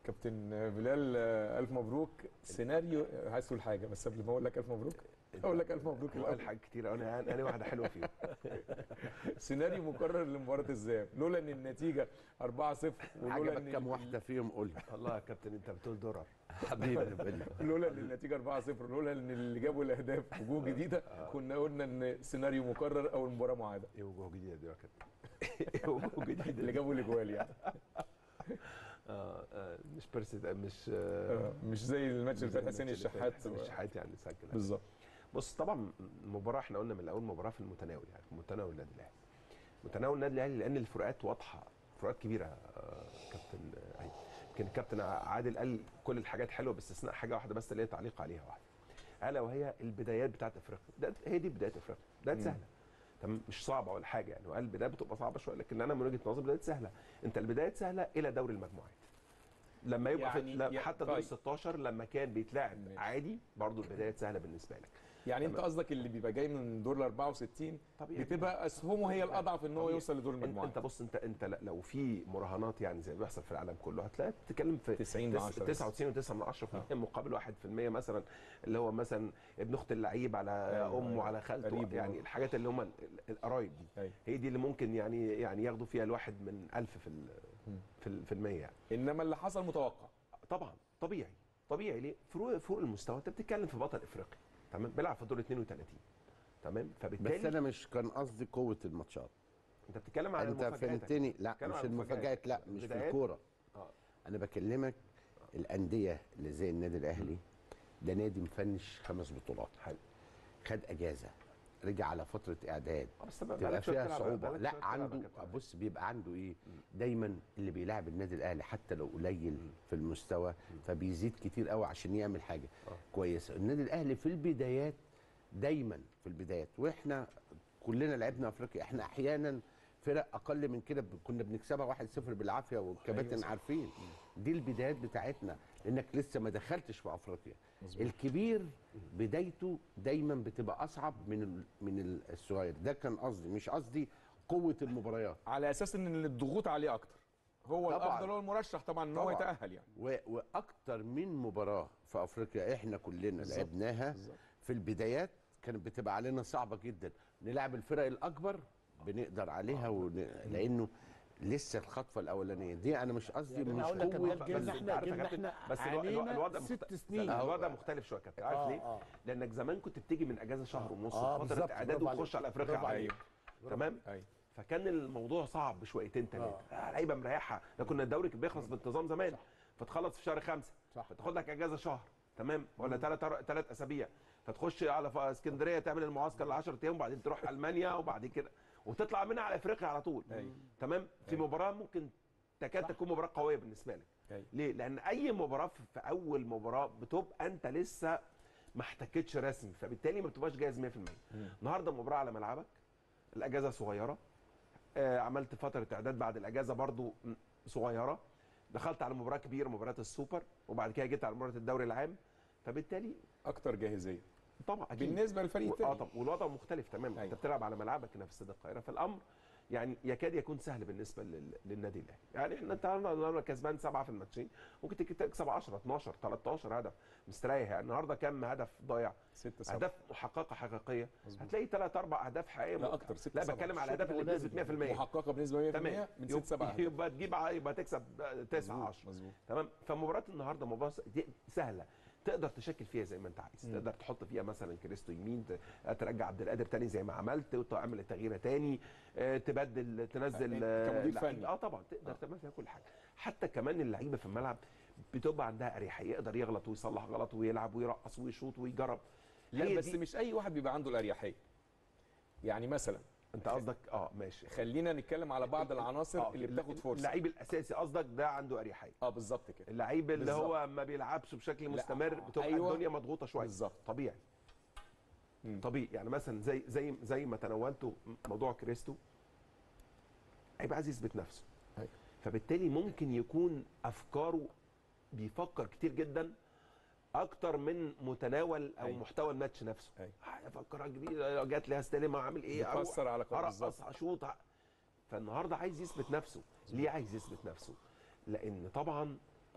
كابتن بلال آه، الف مبروك سيناريو عايز تقول حاجه بس قبل ما اقول لك الف مبروك اقول لك الف مبروك هو قال الاول حاجات كتير انا انا واحده حلوه فيهم سيناريو مكرر لمباراه الذهاب لولا ان النتيجه 4-0 ولولا عجبك ان كام واحده فيهم قول لي والله يا كابتن انت بتقول درر حبيبي بالله. لولا ان النتيجه 4-0 لولا ان اللي جابوا الاهداف وجوه جديده كنا قلنا ان سيناريو مكرر او المباراه معاده ايه وجوه جديده دي يا كابتن ايه وجوه جديده اللي دي جابوا الاجوال يعني آه آه مش بيرسي مش آه آه، مش زي الماتش اللي فات حسين الماتش اللي فات. الشحات حسين الشحات يعني سجل بالظبط بص طبعا المباراه احنا قلنا من الاول مباراه في المتناول يعني في متناول النادي الاهلي متناول النادي الاهلي لان الفروقات واضحه فروقات كبيره آه، كابتن آه، ايمن يمكن الكابتن عادل قال كل الحاجات حلوه باستثناء حاجه واحده بس اللي هي تعليق عليها واحده الا وهي البدايات بتاعت افريقيا ده هي دي بدايه افريقيا بدايات سهله تمام مش صعبه ولا حاجه يعني وقال البدايه بتبقى صعبه شويه لكن انا من وجهه نظري بدايات سهله انت البدايات سهله الى دوري المجموعات لما يبقى يعني- يعني في يعني- حتى دور طيب. 16 لما كان بيتلعب ماشي. عادي برضو البدايات سهله بالنسبه لك يعني انت تمام. قصدك اللي بيبقى جاي من دور ال 64 طبيعي. بتبقى اسهمه هي الاضعف ان هو طبيعي. يوصل لدور انت, المجموعات انت بص انت انت ل- لو في مراهنات يعني زي ما بيحصل في العالم كله هتلاقي بتتكلم في 90 من 10 بس. 99 و9 من 10% مقابل 1% مثلا اللي هو مثلا ابن اخت اللعيب على أيوة، امه أيوة. وعلى خالته قريب يعني و- الحاجات اللي هم ال- ال- القرايب دي أيوة. هي دي اللي ممكن يعني يعني ياخدوا فيها الواحد من 1000 في ال في ال- في المية يعني انما اللي حصل متوقع طبعا طبيعي طبيعي ليه فروق فوق المستوى انت بتتكلم في بطل افريقيا تمام بيلعب في دور 32 تمام فبالتالي بس انا مش كان قصدي قوه الماتشات انت بتتكلم على انت المفاجآت. فهمتني لا بتتكلم مش على المفاجات لا مش في بدايات. الكوره اه انا بكلمك الانديه اللي زي النادي الاهلي ده نادي مفنش خمس بطولات حلو خد اجازه رجع على فتره اعداد آه، بس بقى- تبقى بقالك شوية فيها بتلعب- صعوبه بقالك لا شوية بتلعب يا عنده كابتن. بص بيبقى عنده ايه دايما اللي بيلاعب النادي الاهلي حتى لو قليل في المستوى فبيزيد كتير قوي عشان يعمل حاجه كويسه النادي الاهلي في البدايات دايما في البدايات واحنا كلنا لعبنا افريقيا احنا احيانا فرق اقل من كده ب- كنا بنكسبها 1-0 بالعافيه والكباتن صح. عارفين دي البدايات بتاعتنا لانك لسه ما دخلتش في افريقيا مظبوط. الكبير بدايته دايما بتبقى اصعب من ال- من ال- الصغير ده كان قصدي مش قصدي قوه المباريات على اساس ان الضغوط عليه اكتر هو طبعاً. الافضل هو المرشح طبعا ان هو طبعاً. يتاهل يعني و... واكتر من مباراه في افريقيا احنا كلنا بالظبط. لعبناها بالظبط. في البدايات كانت بتبقى علينا صعبه جدا نلعب الفرق الاكبر بنقدر عليها ون... لانه لسه الخطفه الاولانيه دي انا مش قصدي يعني أنا مش أقول لك قوه إن جيلنا بس إحنا- عارف يا جيلنا كابتن، إحنا بس الو- الو- عانينا الوضع ست مخت- سنين. لا، أهو. الوضع مختلف شويه يا كابتن عارف آه، ليه؟ آه. لانك زمان كنت بتيجي من اجازه شهر ونص آه، فتره بالظبط، اعداد برافو وتخش عليك. على افريقيا برافو على عليك. تمام ايوه فكان الموضوع صعب شويتين ثلاثه آه. لعيبه مريحه ده كنا الدوري كان بيخلص بانتظام زمان فتخلص في شهر خمسة صح. فتاخد لك اجازه شهر تمام ولا ثلاث ثلاث اسابيع فتخش على ف- اسكندريه تعمل المعسكر ل 10 ايام وبعدين تروح المانيا وبعد كده وتطلع منها على افريقيا على طول أيوة. تمام في مباراه ممكن تكاد تكون مباراه قويه بالنسبه لك أيوة. ليه لان اي مباراه في في اول مباراه بتبقى انت لسه ما احتكتش رسمي فبالتالي ما بتبقاش جاهز 100% النهارده مباراه على ملعبك الاجازه صغيره آه عملت فتره اعداد بعد الاجازه برضو م- صغيره دخلت على مباراه كبيره مباراه السوبر وبعد كده جيت على مباراه الدوري العام فبالتالي اكتر جاهزيه طبعا اكيد بالنسبه للفريق و- اه الثاني طبعا والوضع مختلف تماما أيوة. انت بتلعب على ملعبك هنا في استاد القاهره فالامر يعني يكاد يكون سهل بالنسبه لل... للنادي الاهلي يعني احنا انت النهارده كسبان سبعه في الماتشين ممكن تيجي تكسب 10 12 13 هدف مستريح يعني النهارده كام هدف ضايع ستة سبعة اهداف محققه حقيقيه مظبوط. هتلاقي ثلاث اربع اهداف حقيقيه لا م- أكتر، ستة لا سبعة. بتكلم على الشوط الاهداف اللي الأولاني. بنسبه 100% محققه بنسبه 100% تمام من يب- ست سبعة يبقى تجيب ع- يبقى تكسب 9 مظبوط، 10 مظبوط. تمام فمباراه النهارده مباراه س- دي سهله تقدر تشكل فيها زي ما انت عايز تقدر تحط فيها مثلا كريستو يمين ت- ترجع عبد القادر تاني زي ما عملت وتعمل التغييره تاني آه، تبدل تنزل آه، كمدير لعيب. فني. اه طبعا تقدر تعمل فيها كل حاجه حتى كمان اللعيبه في الملعب بتبقى عندها اريحيه يقدر يغلط ويصلح غلط ويلعب ويرقص ويشوط ويجرب لا هي بس دي- مش اي واحد بيبقى عنده الاريحيه يعني مثلا انت قصدك اه ماشي خلينا نتكلم على بعض العناصر آه، اللي بتاخد فرصه اللعيب الاساسي قصدك ده عنده اريحيه اه بالظبط كده اللعيب اللي بالظبط. هو ما بيلعبش بشكل مستمر بتبقى أيوة. الدنيا مضغوطه شويه بالظبط. طبيعي مم. طبيعي يعني مثلا زي زي زي ما تناولته موضوع كريستو هيبقى عايز يثبت نفسه أيوة. فبالتالي ممكن يكون افكاره بيفكر كتير جدا اكتر من متناول او أيوة. محتوى الماتش نفسه أيوة. افكر جديده لو جات لي هستلمها اعمل ايه أروح، بتأثر على قرار ارقص بالظبط. اشوط فالنهارده عايز يثبت نفسه ليه عايز يثبت نفسه لان طبعا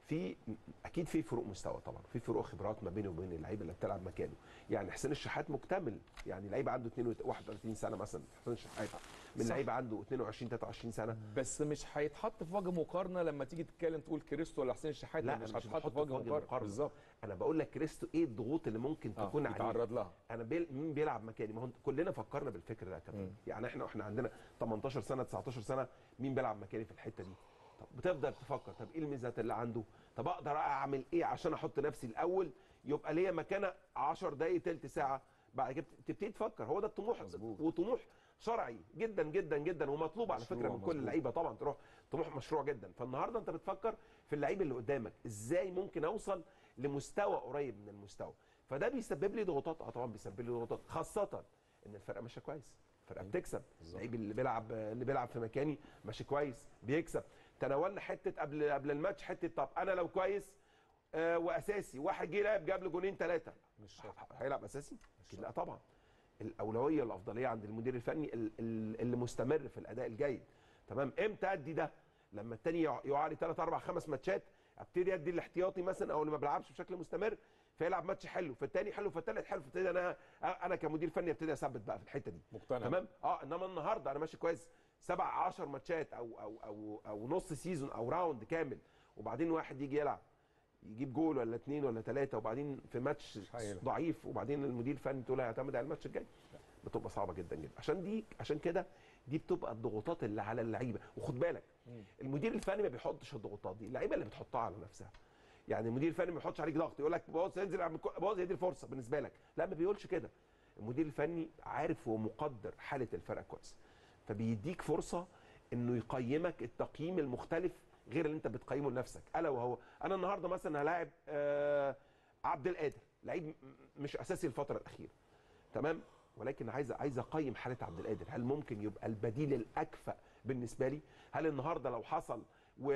في اكيد في فروق مستوى طبعا في فروق خبرات ما بينه وبين اللعيبه اللي بتلعب مكانه يعني حسين الشحات مكتمل يعني لعيب عنده 32 31 سنه مثلا حسين الشحات من صح. لعيب عنده 22 23 سنه بس مش هيتحط في وجه مقارنه لما تيجي تتكلم تقول كريستو ولا حسين الشحات لا، مش أنا مش هتحط بحط في وجه في وجه مقارنه مقارنة. بالظبط انا بقول لك كريستو ايه الضغوط اللي ممكن آه، تكون عليه يتعرض لها انا بيل... مين بيلعب مكاني ما هو كلنا فكرنا بالفكر ده يا كابتن مم. يعني احنا احنا عندنا 18 سنه 19 سنه مين بيلعب مكاني في الحته دي طب بتفضل تفكر طب ايه الميزات اللي عنده طب اقدر اعمل ايه عشان احط نفسي الاول يبقى ليا مكانه 10 دقائق تلت ساعه بعد كده تبتدي تفكر هو ده الطموح مظبوط. وطموح شرعي جدا جدا جدا ومطلوب على مشروع فكره من كل مظبوط. اللعيبه طبعا تروح طموح مشروع جدا فالنهارده انت بتفكر في اللعيب اللي قدامك ازاي ممكن اوصل لمستوى قريب من المستوى فده بيسبب لي ضغوطات اه طبعا بيسبب لي ضغوطات خاصه ان الفرقه ماشيه كويس الفرقه أيوة. بتكسب بالظبط. اللعيب اللي بيلعب اللي بيلعب في مكاني ماشي كويس بيكسب تناولنا حته قبل قبل الماتش حته طب انا لو كويس آه واساسي واحد جه لعب جاب له جونين ثلاثه مش شرط. هيلعب اساسي اكيد لا طبعا الاولويه والافضليه عند المدير الفني ال- ال- اللي مستمر في الاداء الجيد تمام امتى ادي ده لما التاني يع- يقع لي 3 4 5 ماتشات ابتدي ادي الاحتياطي مثلا او اللي ما بيلعبش بشكل مستمر فيلعب ماتش حلو فالتاني حلو فالتالت حلو فابتدي انا انا كمدير فني ابتدي اثبت بقى في الحته دي مقتنع تمام اه انما النهارده انا ماشي كويس سبع 10 ماتشات او او او او نص سيزون او راوند كامل وبعدين واحد يجي يلعب يجيب جول ولا اثنين ولا ثلاثه وبعدين في ماتش مش هيلعب. ضعيف وبعدين المدير الفني تقول هيعتمد على الماتش الجاي بتبقى صعبه جدا جدا عشان دي عشان كده دي بتبقى الضغوطات اللي على اللعيبه وخد بالك مم. المدير الفني ما بيحطش الضغوطات دي اللعيبه اللي بتحطها على نفسها يعني المدير الفني ما بيحطش عليك ضغط يقول لك بص انزل اعمل كو- بص هي دي الفرصه بالنسبه لك لا ما بيقولش كده المدير الفني عارف ومقدر حاله الفرقه كويس فبيديك فرصه انه يقيمك التقييم المختلف غير اللي انت بتقيمه لنفسك الا وهو انا النهارده مثلا هلاعب آه عبد القادر لعيب م- مش اساسي الفتره الاخيره تمام ولكن عايز عايز اقيم حاله عبد القادر هل ممكن يبقى البديل الاكفأ بالنسبه لي هل النهارده لو حصل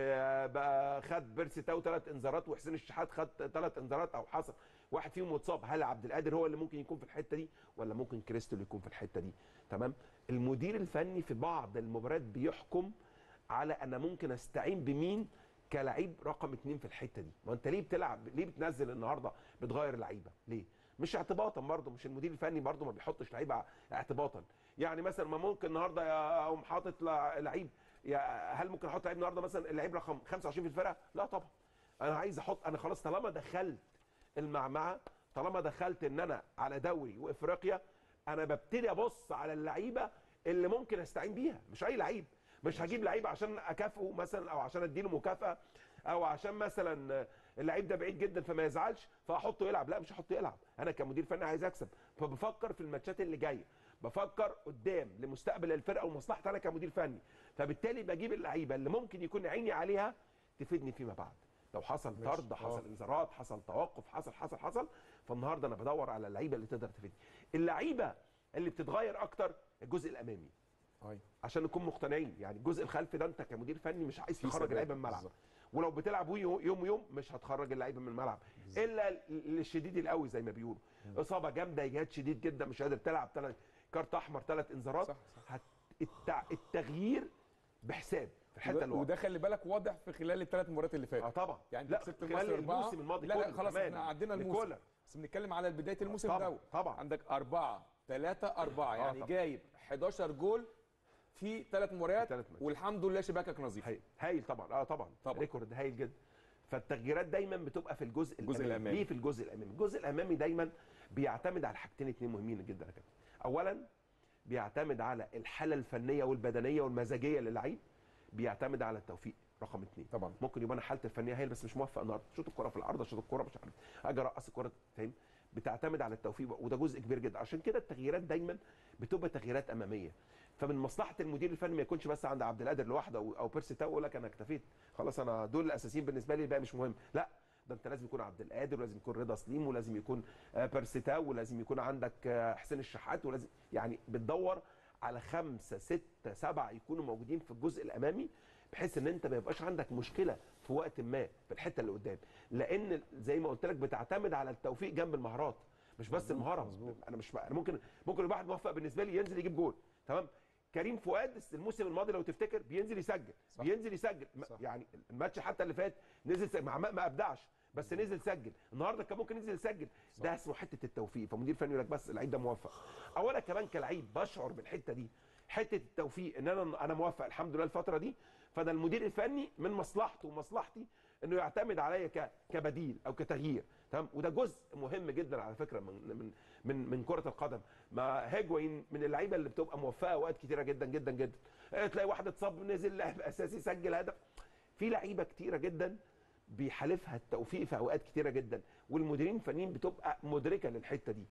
وبقى خد بيرسي تاو ثلاث انذارات وحسين الشحات خد ثلاث انذارات او حصل واحد فيهم متصاب هل عبد القادر هو اللي ممكن يكون في الحته دي ولا ممكن كريستو اللي يكون في الحته دي تمام المدير الفني في بعض المباريات بيحكم على انا ممكن استعين بمين كلاعب رقم اتنين في الحته دي ما انت ليه بتلعب ليه بتنزل النهارده بتغير لعيبه ليه مش اعتباطا برضه مش المدير الفني برضه ما بيحطش لعيبه اعتباطا يعني مثلا ما ممكن النهارده يا- اقوم حاطط لع- لعيب يا هل ممكن احط لعيب النهارده مثلا اللعيب رقم 25 في الفرقه لا طبعا انا عايز احط انا خلاص طالما دخلت المعمعه طالما دخلت ان انا على دوري وافريقيا انا ببتدي ابص على اللعيبه اللي ممكن استعين بيها مش اي لعيب مش هجيب لعيب عشان اكافئه مثلا او عشان اديله مكافاه او عشان مثلا اللعيب ده بعيد جدا فما يزعلش فاحطه يلعب لا مش هحطه يلعب انا كمدير فني عايز اكسب فبفكر في الماتشات اللي جايه بفكر قدام لمستقبل الفرقه ومصلحتي انا كمدير فني فبالتالي بجيب اللعيبه اللي ممكن يكون عيني عليها تفيدني فيما بعد لو حصل ماشي. طرد آه. حصل انذارات حصل توقف حصل حصل حصل فالنهارده انا بدور على اللعيبه اللي تقدر تفيدني اللعيبه اللي بتتغير اكتر الجزء الامامي ايوه عشان نكون مقتنعين يعني الجزء الخلفي ده انت كمدير فني مش عايز في تخرج ثبات. اللعيبه من الملعب بالظبط. ولو بتلعب وي- يوم يوم مش هتخرج اللعيبه من الملعب الا الشديد القوي زي ما بيقولوا اصابه جامده اجهاد شديد جدا مش قادر تلعب ثلاث كارت احمر ثلاث انذارات صح، صح. هت... التع... التغيير بحساب في الحته اللي وده خلي بالك واضح في خلال الثلاث مباريات اللي فاتوا اه طبعا يعني لا انت كسبت خلال المصري أربعة الموسم الماضي لا لا كله خلاص كمان. احنا عدينا الموسم لكولر. بس بنتكلم على بدايه الموسم طبعا ده طبعا عندك أربعة ثلاثة أربعة آه يعني طبعا. جايب 11 جول في ثلاث مباريات ثلاث ماتشات. والحمد لله شباكك نظيف هايل هايل طبعا اه طبعا طبعا. ريكورد هايل جدا فالتغييرات دايما بتبقى في الجزء, الجزء الامامي الأمامي. ليه في الجزء الامامي الجزء الامامي دايما بيعتمد على حاجتين اتنين مهمين جدا يا كابتن اولا بيعتمد على الحاله الفنيه والبدنيه والمزاجيه للعيب بيعتمد على التوفيق رقم اثنين طبعا ممكن يبقى انا حالتي الفنيه هايل بس مش موفق النهارده شوط الكره في العارضه شوط الكره مش عارف اجي ارقص الكره فاهم بتعتمد على التوفيق وده جزء كبير جدا عشان كده التغييرات دايما بتبقى تغييرات اماميه فمن مصلحه المدير الفني ما يكونش بس عند عبد القادر لوحده او أو بيرسي تاو يقول لك انا اكتفيت خلاص انا دول الاساسيين بالنسبه لي الباقي مش مهم لا ده انت لازم يكون عبد القادر ولازم يكون رضا سليم ولازم يكون آه، بيرسي تاو ولازم يكون عندك آه، حسين الشحات ولازم يعني بتدور على خمسه سته سبعه يكونوا موجودين في الجزء الامامي بحيث ان انت ما يبقاش عندك مشكله في وقت ما في الحته اللي قدام لان زي ما قلت لك بتعتمد على التوفيق جنب المهارات مش بس مظبوط، المهاره مظبوط. انا مش انا ممكن ممكن الواحد موفق بالنسبه لي ينزل يجيب جول تمام كريم فؤاد الموسم الماضي لو تفتكر بينزل يسجل صح. بينزل يسجل م- صح. يعني الماتش حتى اللي فات نزل س- مع ما ما ابدعش بس نزل سجل النهارده كان ممكن ينزل يسجل ده اسمه حته التوفيق فمدير فني يقول لك بس اللعيب ده موفق اولا كمان كلعيب بشعر بالحته دي حته التوفيق ان انا انا موفق الحمد لله الفتره دي فده المدير الفني من مصلحته ومصلحتي انه يعتمد عليا ك- كبديل او كتغيير تمام وده جزء مهم جدا على فكره من من من, من كره القدم ما هيجوين من اللعيبه اللي بتبقى موفقه اوقات كتيره جدا جدا جدا آه، تلاقي واحد اتصاب نزل لاعب اساسي سجل هدف في لعيبه كتيره جدا بيحالفها التوفيق في اوقات كتيره جدا والمديرين الفنيين بتبقى مدركه للحته دي